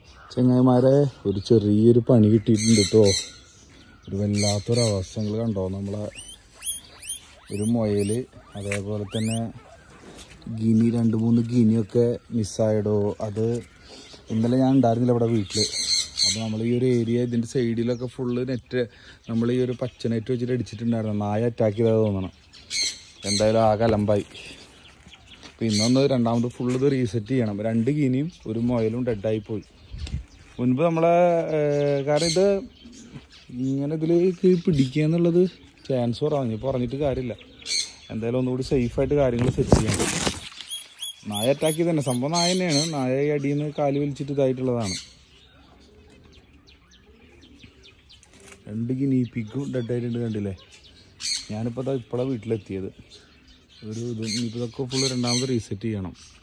ചങ്ങായിമാരെ ഒരു ചെറിയൊരു പണി കിട്ടിയിട്ടുണ്ട് കേട്ടോ ഒരു വല്ലാത്തൊരവസ്ഥ നിങ്ങൾ കണ്ടോ നമ്മളെ ഒരു മുയല് അതേപോലെ തന്നെ ഗിനി രണ്ട് മൂന്ന് ഗിനിയൊക്കെ മിസ്സായിടോ അത് ഇന്നലെ ഞാൻ ഉണ്ടായിരുന്നില്ല ഇവിടെ വീട്ടിൽ അപ്പോൾ നമ്മൾ ഈ ഒരു ഏരിയ ഇതിൻ്റെ സൈഡിലൊക്കെ ഫുള്ള് നെറ്റ് നമ്മൾ ഈ ഒരു പച്ച നെറ്റ് വെച്ചിട്ട് അടിച്ചിട്ടുണ്ടായിരുന്നു നായ അറ്റാക്ക് ചെയ്താൽ തോന്നണം എന്തായാലും ആകെ അലമ്പായി അപ്പോൾ ഇന്നൊന്ന് രണ്ടാമത് ഫുള്ള് ഇത് റീസെറ്റ് ചെയ്യണം രണ്ട് ഗിനിയും ഒരു മുയലും ഡെഡായി പോയി മുൻപ് നമ്മളെ ഏർ, കാരണം ഇത് ഇങ്ങനെ ഇതിൽ പിടിക്കുക എന്നുള്ളത് ചാൻസ് കുറവാണ് ഇപ്പോൾ പറഞ്ഞിട്ട് കാര്യമില്ല എന്തായാലും ഒന്നുകൂടി സേഫായിട്ട് കാര്യങ്ങൾ സെറ്റ് ചെയ്യാം നായ അറ്റാക്ക് ചെയ്ത് തന്നെ സംഭവം നായ തന്നെയാണ് നായ ഈ അടിയിൽ നിന്ന് കാല് വലിച്ചിട്ട് ഇതായിട്ടുള്ളതാണ് രണ്ട് ഗിനി പിഗും ഡെഡായിട്ടുണ്ട് കണ്ടില്ലേ ഞാനിപ്പോൾ ഇതാ ഇപ്പോഴാണ് വീട്ടിലെത്തിയത് ഒരു ഇത് ഇനിയിപ്പോൾ ഇതൊക്കെ ഫുള്ള് രണ്ടാമത് റീസെറ്റ് ചെയ്യണം